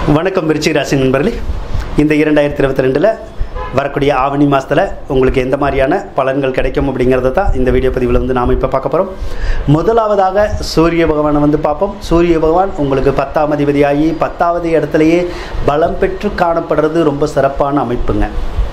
வணக்கம் விருச்சிக ராசி நண்பர்களே இந்த இரண்டாயிரத்தி இருபத்தி ரெண்டில் வரக்கூடிய ஆவணி மாதத்தில் உங்களுக்கு எந்த மாதிரியான பலன்கள் கிடைக்கும் அப்படிங்கிறத தான் இந்த வீடியோ பதிவில் வந்து நாம் இப்போ பார்க்க போகிறோம் முதலாவதாக சூரிய பகவானை வந்து பார்ப்போம் சூரிய பகவான் உங்களுக்கு பத்தாம் அதிபதியாகி பத்தாவது இடத்துலையே பலம் பெற்று காணப்படுறது ரொம்ப சிறப்பான அமைப்புங்க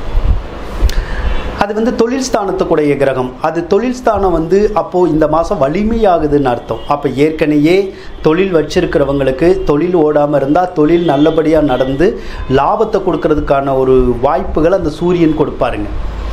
அது வந்து தொழில் ஸ்தானத்துக்குடைய கிரகம் அது தொழில் ஸ்தானம் வந்து அப்போது இந்த மாதம் வலிமையாகுதுன்னு அர்த்தம் அப்போ ஏற்கனவே தொழில் வச்சிருக்கிறவங்களுக்கு தொழில் ஓடாமல் இருந்தால் தொழில் நல்லபடியாக நடந்து லாபத்தை கொடுக்கறதுக்கான ஒரு வாய்ப்புகளை அந்த சூரியன் கொடுப்பாருங்க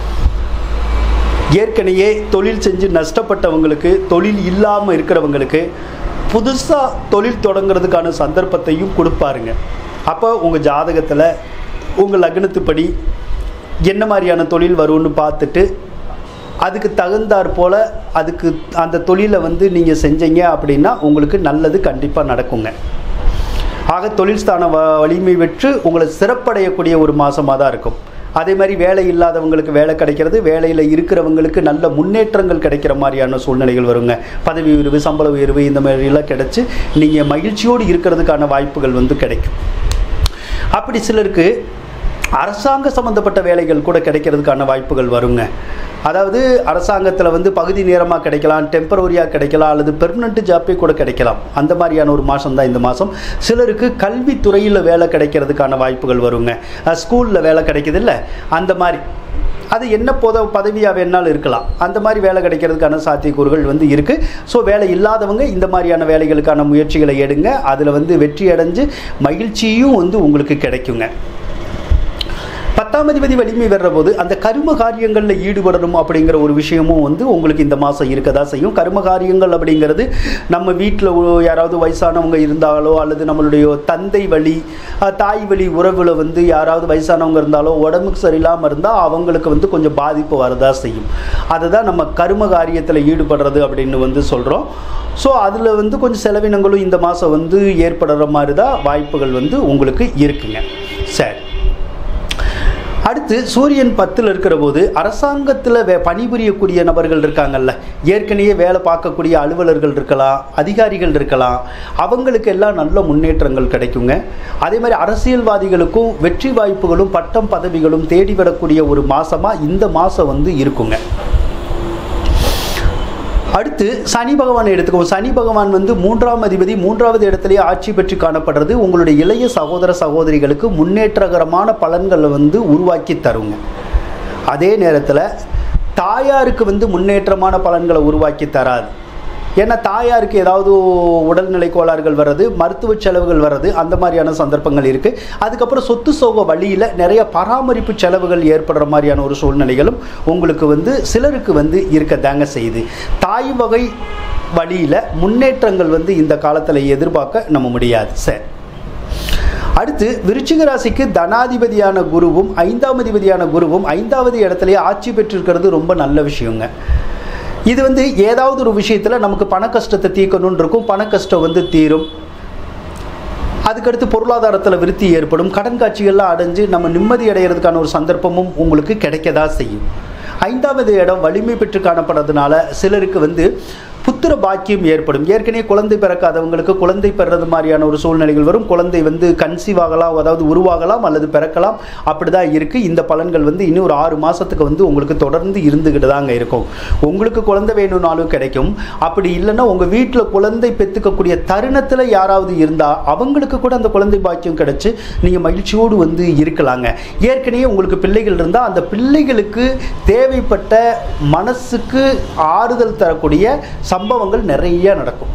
ஏற்கனவே தொழில் செஞ்சு நஷ்டப்பட்டவங்களுக்கு தொழில் இல்லாமல் இருக்கிறவங்களுக்கு புதுசாக தொழில் தொடங்குறதுக்கான சந்தர்ப்பத்தையும் கொடுப்பாருங்க அப்போ உங்கள் ஜாதகத்தில் உங்கள் லக்னத்துப்படி என்ன மாதிரியான தொழில் வரும்னு பார்த்துட்டு அதுக்கு தகுந்தாற் போல் அதுக்கு அந்த தொழிலை வந்து நீங்கள் செஞ்சீங்க அப்படின்னா உங்களுக்கு நல்லது கண்டிப்பாக நடக்குங்க ஆக தொழில் ஸ்தான வ வலிமை பெற்று உங்களை சிறப்படையக்கூடிய ஒரு மாதமாக தான் இருக்கும் அதே மாதிரி வேலை இல்லாதவங்களுக்கு வேலை கிடைக்கிறது வேலையில் இருக்கிறவங்களுக்கு நல்ல முன்னேற்றங்கள் கிடைக்கிற மாதிரியான சூழ்நிலைகள் வருங்க பதவி உயர்வு சம்பள உயர்வு இந்த மாதிரிலாம் கிடைச்சி நீங்கள் மகிழ்ச்சியோடு இருக்கிறதுக்கான வாய்ப்புகள் வந்து கிடைக்கும் அப்படி சிலருக்கு அரசாங்க சம்மந்தப்பட்ட வேலைகள் கூட கிடைக்கிறதுக்கான வாய்ப்புகள் வருங்க அதாவது அரசாங்கத்தில் வந்து பகுதி நேரமாக கிடைக்கலாம் டெம்பரவரியாக கிடைக்கலாம் அல்லது பெர்மனண்ட் ஜாப்பே கூட கிடைக்கலாம் அந்த மாதிரியான ஒரு மாதம் தான் இந்த மாதம் சிலருக்கு கல்வித்துறையில் வேலை கிடைக்கிறதுக்கான வாய்ப்புகள் வருங்க ஸ்கூலில் வேலை கிடைக்குது இல்லை அந்த மாதிரி அது என்ன போத பதவியாக வேணாலும் இருக்கலாம் அந்த மாதிரி வேலை கிடைக்கிறதுக்கான சாத்தியக்கூறுகள் வந்து இருக்குது ஸோ வேலை இல்லாதவங்க இந்த மாதிரியான வேலைகளுக்கான முயற்சிகளை எடுங்க அதில் வந்து வெற்றி அடைஞ்சு மகிழ்ச்சியும் வந்து உங்களுக்கு கிடைக்குங்க பத்தாம் அதிபதி வலிமை வர்ற போது அந்த கர்ம காரியங்களில் ஈடுபடணும் அப்படிங்கிற ஒரு விஷயமும் வந்து உங்களுக்கு இந்த மாதம் இருக்க தான் செய்யும் கர்ம காரியங்கள் அப்படிங்கிறது நம்ம வீட்டில் யாராவது வயசானவங்க இருந்தாலோ அல்லது நம்மளுடைய தந்தை வழி அஹ், தாய் வழி உறவில் வந்து யாராவது வயசானவங்க இருந்தாலோ உடம்புக்கு சரியில்லாமல் இருந்தால் அவங்களுக்கு வந்து கொஞ்சம் பாதிப்பு வரதா செய்யும் அதுதான் நம்ம கர்ம காரியத்தில் ஈடுபடுறது அப்படின்னு வந்து சொல்கிறோம் ஸோ அதில் வந்து கொஞ்சம் செலவினங்களும் இந்த மாதம் வந்து ஏற்படுற மாதிரி தான் வாய்ப்புகள் வந்து உங்களுக்கு இருக்குங்க சரி அடுத்து சூரியன் பத்தில் இருக்கிற போது அரசாங்கத்தில் வே பணிபுரியக்கூடிய நபர்கள் இருக்காங்கல்ல ஏற்கனவே வேலை பார்க்கக்கூடிய அலுவலர்கள் இருக்கலாம் அதிகாரிகள் இருக்கலாம் அவங்களுக்கு எல்லாம் நல்ல முன்னேற்றங்கள் கிடைக்குங்க அதே மாதிரி அரசியல்வாதிகளுக்கும் வெற்றி வாய்ப்புகளும் பட்டம் பதவிகளும் தேடி வரக்கூடிய ஒரு மாதமாக இந்த மாதம் வந்து இருக்குங்க அடுத்து சனி பகவானை எடுத்துக்குவோம் சனி பகவான் வந்து மூன்றாம் அதிபதி மூன்றாவது இடத்திலேயே ஆட்சி பெற்று காணப்படுறது உங்களுடைய இளைய சகோதர சகோதரிகளுக்கு முன்னேற்றகரமான பலன்களை வந்து உருவாக்கி தருங்க அதே நேரத்தில் தாயாருக்கு வந்து முன்னேற்றமான பலன்களை உருவாக்கி தராது ஏன்னா தாயாருக்கு ஏதாவது உடல்நிலை கோளாறுகள் வர்றது மருத்துவ செலவுகள் வர்றது அந்த மாதிரியான சந்தர்ப்பங்கள் இருக்குது அதுக்கப்புறம் சொத்து சோக வழியில் நிறைய பராமரிப்பு செலவுகள் ஏற்படுற மாதிரியான ஒரு சூழ்நிலைகளும் உங்களுக்கு வந்து சிலருக்கு வந்து இருக்கதாங்க செய்யுது தாய் வகை வழியில் முன்னேற்றங்கள் வந்து இந்த காலத்தில் எதிர்பார்க்க நம்ம முடியாது சரி அடுத்து விருச்சிக ராசிக்கு தனாதிபதியான குருவும் ஐந்தாம் அதிபதியான குருவும் ஐந்தாவது இடத்துலயே ஆட்சி பெற்றிருக்கிறது ரொம்ப நல்ல விஷயங்க இது வந்து ஏதாவது ஒரு விஷயத்தில் நமக்கு பண கஷ்டத்தை தீர்க்கணும்னு இருக்கும் பண கஷ்டம் வந்து தீரும் அதுக்கடுத்து பொருளாதாரத்தில் விருத்தி ஏற்படும் கடன் காட்சிகள்லாம் அடைஞ்சு நம்ம நிம்மதி அடைகிறதுக்கான ஒரு சந்தர்ப்பமும் உங்களுக்கு கிடைக்கதா செய்யும் ஐந்தாவது இடம் வலிமை பெற்று காணப்படுறதுனால சிலருக்கு வந்து புத்திர பாக்கியம் ஏற்படும் ஏற்கனவே குழந்தை பிறக்காதவங்களுக்கு குழந்தை பெறது மாதிரியான ஒரு சூழ்நிலைகள் வரும் குழந்தை வந்து கன்சீவ் ஆகலாம் அதாவது உருவாகலாம் அல்லது பிறக்கலாம் அப்படிதான் இருக்குது இந்த பலன்கள் வந்து இன்னும் ஒரு ஆறு மாதத்துக்கு வந்து உங்களுக்கு தொடர்ந்து இருந்துக்கிட்டு தாங்க இருக்கும் உங்களுக்கு குழந்தை வேணும்னாலும் கிடைக்கும் அப்படி இல்லைன்னா உங்கள் வீட்டில் குழந்தை பெற்றுக்கக்கூடிய தருணத்தில் யாராவது இருந்தால் அவங்களுக்கு கூட அந்த குழந்தை பாக்கியம் கிடைச்சு நீங்கள் மகிழ்ச்சியோடு வந்து இருக்கலாங்க ஏற்கனவே உங்களுக்கு பிள்ளைகள் இருந்தால் அந்த பிள்ளைகளுக்கு தேவைப்பட்ட மனசுக்கு ஆறுதல் தரக்கூடிய சம்பவங்கள் நிறைய நடக்கும்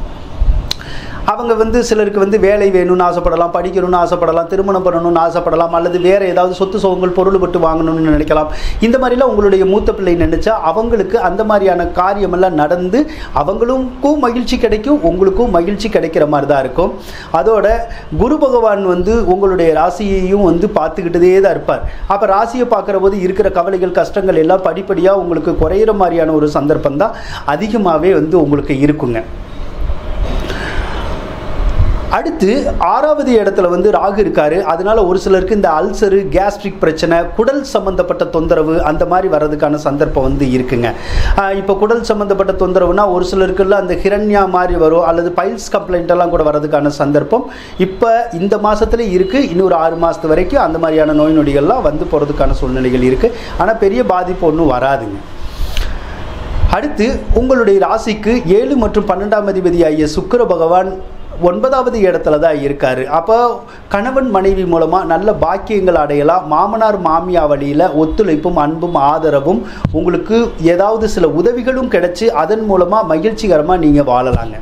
அவங்க வந்து சிலருக்கு வந்து வேலை வேணும்னு ஆசைப்படலாம் படிக்கணும்னு ஆசைப்படலாம் திருமணம் பண்ணணும்னு ஆசைப்படலாம் அல்லது வேறு ஏதாவது சொத்து சுகங்கள் பொருள் பட்டு வாங்கணும்னு நினைக்கலாம் இந்த மாதிரிலாம் உங்களுடைய மூத்த பிள்ளை நினைச்சா அவங்களுக்கு அந்த மாதிரியான காரியமெல்லாம் நடந்து அவங்களுக்கும் மகிழ்ச்சி கிடைக்கும் உங்களுக்கும் மகிழ்ச்சி கிடைக்கிற மாதிரி தான் இருக்கும் அதோட குரு பகவான் வந்து உங்களுடைய ராசியையும் வந்து பார்த்துக்கிட்டதே தான் இருப்பார் அப்போ ராசியை பார்க்குற போது இருக்கிற கவலைகள் கஷ்டங்கள் எல்லாம் படிப்படியாக உங்களுக்கு குறையிற மாதிரியான ஒரு சந்தர்ப்பம் தான் அதிகமாகவே வந்து உங்களுக்கு இருக்குங்க அடுத்து ஆறாவது இடத்துல வந்து ராகு இருக்காரு அதனால ஒரு சிலருக்கு இந்த அல்சரு கேஸ்ட்ரிக் பிரச்சனை குடல் சம்பந்தப்பட்ட தொந்தரவு அந்த மாதிரி வர்றதுக்கான சந்தர்ப்பம் வந்து இருக்குங்க ஆஹ் இப்போ குடல் சம்பந்தப்பட்ட தொந்தரவுனா ஒரு சிலருக்குள்ள அந்த ஹிரண்யா மாதிரி வரும் அல்லது பைல்ஸ் கம்ப்ளைண்ட் எல்லாம் கூட வர்றதுக்கான சந்தர்ப்பம் இப்போ இந்த மாசத்துல இருக்கு இன்னொரு ஆறு மாசத்து வரைக்கும் அந்த மாதிரியான நோய் நொடிகள்லாம் வந்து போகிறதுக்கான சூழ்நிலைகள் இருக்கு ஆனால் பெரிய பாதிப்பு ஒன்றும் வராதுங்க அடுத்து உங்களுடைய ராசிக்கு ஏழு மற்றும் பன்னெண்டாம் அதிபதி ஆகிய சுக்கிர பகவான் ஒன்பதாவது இடத்துல தான் இருக்காரு அப்போ கணவன் மனைவி மூலமாக நல்ல பாக்கியங்கள் அடையலாம் மாமனார் மாமியா வழியில் ஒத்துழைப்பும் அன்பும் ஆதரவும் உங்களுக்கு ஏதாவது சில உதவிகளும் கிடைச்சி அதன் மூலமாக மகிழ்ச்சிகரமாக நீங்கள் வாழலாங்க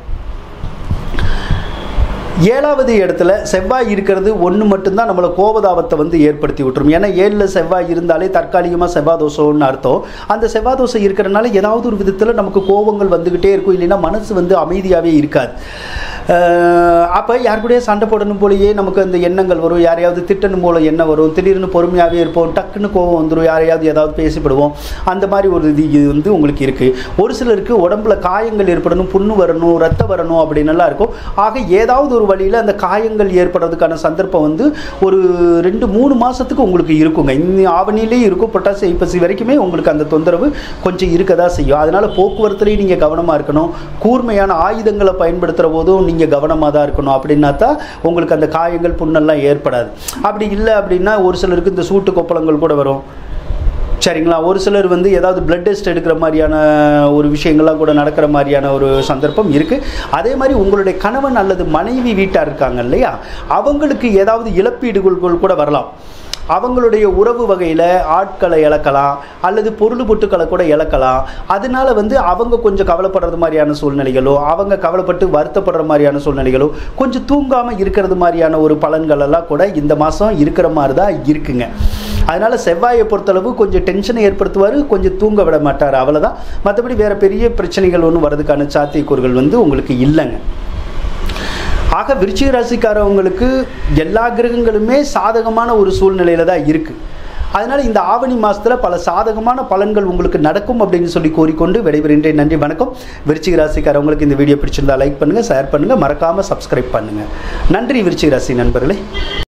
ஏழாவது இடத்துல செவ்வாய் இருக்கிறது ஒன்று மட்டும்தான் நம்மளை கோபதாபத்தை வந்து ஏற்படுத்தி விட்டுரும் ஏன்னா ஏழில் செவ்வாய் இருந்தாலே தற்காலிகமாக செவ்வாய் தோஷம்னு அர்த்தம் அந்த செவ்வாய் தோஷம் இருக்கிறனால ஏதாவது ஒரு விதத்தில் நமக்கு கோபங்கள் வந்துக்கிட்டே இருக்கும் இல்லைன்னா மனசு வந்து அமைதியாகவே இருக்காது அப்போ யார் கூடயே சண்டை போடணும் போலயே நமக்கு அந்த எண்ணங்கள் வரும் யாரையாவது திட்டணும் போல எண்ணம் வரும் திடீர்னு பொறுமையாகவே இருப்போம் டக்குன்னு கோபம் வந்துடும் யாரையாவது ஏதாவது பேசிவிடுவோம் அந்த மாதிரி ஒரு இது இது வந்து உங்களுக்கு இருக்குது ஒரு சிலருக்கு உடம்புல காயங்கள் ஏற்படணும் புண்ணு வரணும் ரத்தம் வரணும் அப்படின்னு எல்லாம் இருக்கும் ஆக ஏதாவது ஒரு வழியில் அந்த காயங்கள் ஏற்படுறதுக்கான சந்தர்ப்பம் வந்து ஒரு ரெண்டு மூணு மாதத்துக்கு உங்களுக்கு இருக்குங்க இந்த ஆவணிலே இருக்கும் புரட்டாசி ஐப்பசி வரைக்குமே உங்களுக்கு அந்த தொந்தரவு கொஞ்சம் இருக்க தான் செய்யும் அதனால் போக்குவரத்துலேயும் நீங்கள் கவனமாக இருக்கணும் கூர்மையான ஆயுதங்களை பயன்படுத்துகிற போதும் நீங்கள் கவனமாக தான் இருக்கணும் அப்படின்னா தான் உங்களுக்கு அந்த காயங்கள் புண்ணெல்லாம் ஏற்படாது அப்படி இல்லை அப்படின்னா ஒரு சிலருக்கு இந்த சூட்டு கொப்பளங்கள் கூட வரும் சரிங்களா ஒரு சிலர் வந்து ஏதாவது பிளட் டெஸ்ட் எடுக்கிற மாதிரியான ஒரு விஷயங்கள்லாம் கூட நடக்கிற மாதிரியான ஒரு சந்தர்ப்பம் இருக்குது அதே மாதிரி உங்களுடைய கணவன் அல்லது மனைவி வீட்டார் இருக்காங்க இல்லையா அவங்களுக்கு ஏதாவது இழப்பீடுகள் கூட வரலாம் அவங்களுடைய உறவு வகையில் ஆட்களை இழக்கலாம் அல்லது பொருள் பொட்டுக்களை கூட இழக்கலாம் அதனால வந்து அவங்க கொஞ்சம் கவலைப்படுறது மாதிரியான சூழ்நிலைகளோ அவங்க கவலைப்பட்டு வருத்தப்படுற மாதிரியான சூழ்நிலைகளோ கொஞ்சம் தூங்காமல் இருக்கிறது மாதிரியான ஒரு பலன்கள் எல்லாம் கூட இந்த மாதம் இருக்கிற மாதிரி தான் இருக்குங்க அதனால் செவ்வாயை பொறுத்தளவு கொஞ்சம் டென்ஷனை ஏற்படுத்துவார் கொஞ்சம் தூங்க விட மாட்டார் அவ்வளோதான் மற்றபடி வேறு பெரிய பிரச்சனைகள் ஒன்றும் வரதுக்கான சாத்தியக்கூறுகள் வந்து உங்களுக்கு இல்லைங்க ஆக விருச்சிக ராசிக்காரவங்களுக்கு எல்லா கிரகங்களுமே சாதகமான ஒரு சூழ்நிலையில தான் இருக்குது அதனால் இந்த ஆவணி மாதத்தில் பல சாதகமான பலன்கள் உங்களுக்கு நடக்கும் அப்படின்னு சொல்லி கூறிக்கொண்டு விடைபெறுகின்றேன் நன்றி வணக்கம் விருச்சிக ராசிக்காரவங்களுக்கு இந்த வீடியோ பிடிச்சிருந்தா லைக் பண்ணுங்கள் ஷேர் பண்ணுங்கள் மறக்காமல் சப்ஸ்கிரைப் பண்ணுங்கள் நன்றி விருச்சிக ராசி நண்பர்களே